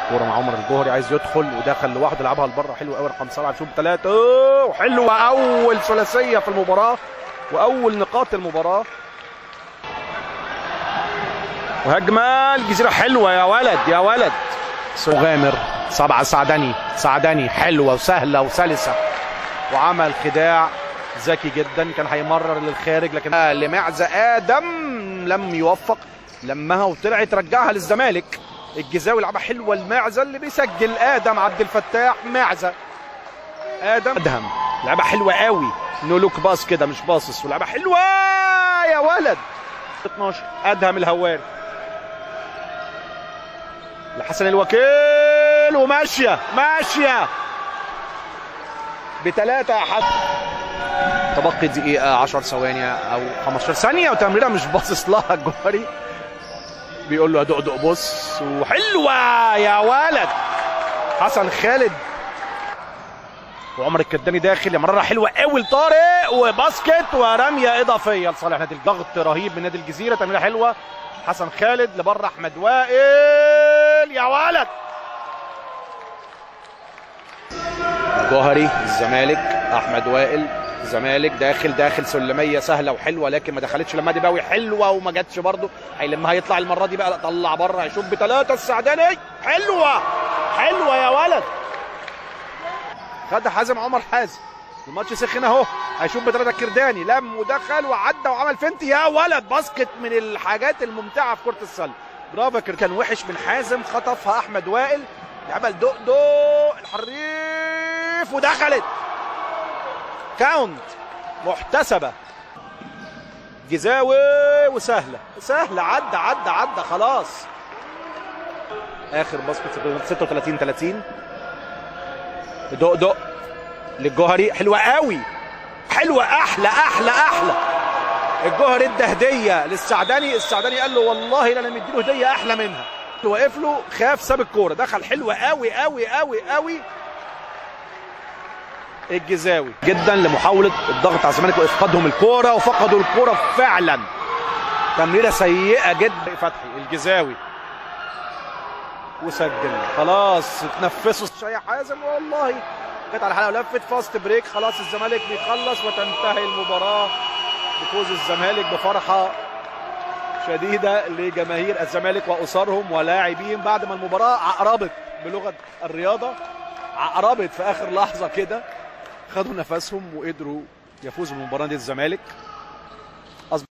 كوره مع عمر الجوهري عايز يدخل ودخل لوحده لعبها لبره حلو قوي رقم سبعه شوط ثلاثه وحلوه اول ثلاثيه في المباراه واول نقاط المباراه وهجمه الجزيره حلوه يا ولد يا ولد غامر سبعه سعدني سعدني حلوه وسهله وسلسه وعمل خداع ذكي جدا كان هيمرر للخارج لكن لمعزه ادم لم يوفق لمها وطلعت رجعها للزمالك الجزاوي لعبها حلوه المعزه اللي بيسجل ادم عبد الفتاح معزه ادم ادهم لعبها حلوه قوي نو لوك باص كده مش باصص ولعبها حلوه يا ولد 12 ادهم الهواري لحسن الوكيل وماشيه ماشيه بثلاثه يا حسن تبقي دقيقة 10 ثواني أو 15 ثانية وتمريرة مش باصص لها الجوهري بيقول له دق دق بص وحلوة يا ولد حسن خالد وعمر الكداني داخل يا مرة حلوة قوي لطارق وباسكت ورمية إضافية لصالح نادي الضغط رهيب من نادي الجزيرة تمريرة حلوة حسن خالد لبره أحمد وائل يا ولد جوهري الزمالك أحمد وائل الزمالك داخل داخل سلميه سهله وحلوه لكن ما دخلتش لما دي باوي حلوه وما جاتش برضه هيلمها يطلع المره دي بقى طلع بره هيشوف بثلاثه السعداني حلوه حلوه يا ولد خد حازم عمر حازم الماتش سخن اهو هيشوف بثلاثه الكرداني لم ودخل وعدى وعمل فنت يا ولد باسكت من الحاجات الممتعه في كره السله برافو كان وحش من حازم خطفها احمد وائل عمل دق دق الحريف ودخلت كاونت محتسبه جزاوي وسهله سهله عدى عدى عدى خلاص اخر باسكت 36 30 دق دق للجوهري حلوه قوي حلوه احلى احلى احلى الجوهري ادى هديه للسعداني السعداني قال له والله لا انا مديله هديه احلى منها وقف له خاف ساب الكوره دخل حلوه قوي قوي قوي قوي الجزاوي جدا لمحاوله الضغط على الزمالك وافقادهم الكوره وفقدوا الكوره فعلا تمريره سيئه جدا فتحي الجزاوي وسجل خلاص اتنفسوا شويه حازم والله جت على الحلقه ولفت فاست بريك خلاص الزمالك بيخلص وتنتهي المباراه بفوز الزمالك بفرحه شديده لجماهير الزمالك واسرهم ولاعبين بعد ما المباراه عقربت بلغه الرياضه عقربت في اخر لحظه كده خدوا نفسهم وقدروا يفوزوا بمباراه نادي الزمالك